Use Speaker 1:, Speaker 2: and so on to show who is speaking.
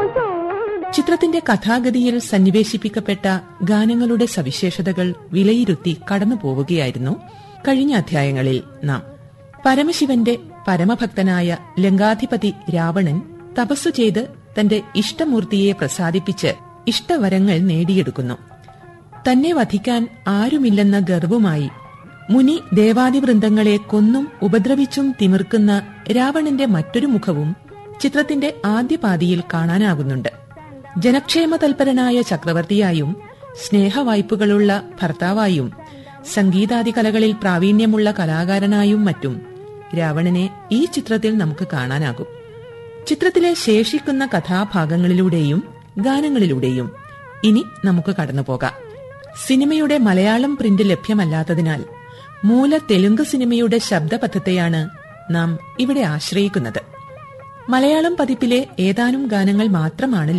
Speaker 1: ചിത്രത്തിന്റെ കഥാഗതിയിൽ സന്നിവേശിപ്പിക്കപ്പെട്ട ഗാനങ്ങളുടെ സവിശേഷതകൾ വിലയിരുത്തി കടന്നു പോവുകയായിരുന്നു കഴിഞ്ഞ അധ്യായങ്ങളിൽ നാം പരമശിവന്റെ പരമഭക്തനായ ലങ്കാധിപതി രാവണൻ തപസ്സു ചെയ്ത് തന്റെ ഇഷ്ടമൂർത്തിയെ പ്രസാദിപ്പിച്ച് ഇഷ്ടവരങ്ങൾ നേടിയെടുക്കുന്നു തന്നെ വധിക്കാൻ ആരുമില്ലെന്ന ഗർവുമായി മുനി ദേവാദിവൃന്ദങ്ങളെ കൊന്നും ഉപദ്രവിച്ചും തിമിർക്കുന്ന രാവണന്റെ മറ്റൊരു മുഖവും ചിത്രത്തിന്റെ ആദ്യ പാതിയിൽ കാണാനാകുന്നുണ്ട് ജനക്ഷേമ തൽപരനായ ചക്രവർത്തിയായും സ്നേഹവായ്പകളുള്ള ഭർത്താവായും സംഗീതാദി കലകളിൽ പ്രാവീണ്യമുള്ള കലാകാരനായും മറ്റും രാവണനെ ഈ ചിത്രത്തിൽ നമുക്ക് കാണാനാകും ചിത്രത്തിലെ ശേഷിക്കുന്ന കഥാഭാഗങ്ങളിലൂടെയും ഗാനങ്ങളിലൂടെയും ഇനി നമുക്ക് കടന്നുപോകാം സിനിമയുടെ മലയാളം പ്രിന്റ് ലഭ്യമല്ലാത്തതിനാൽ മൂല തെലുങ്ക് സിനിമയുടെ ശബ്ദപഥത്തെയാണ് നാം ഇവിടെ ആശ്രയിക്കുന്നത് മലയാളം പതിപ്പിലെ ഏതാനും ഗാനങ്ങൾ മാത്രമാണ്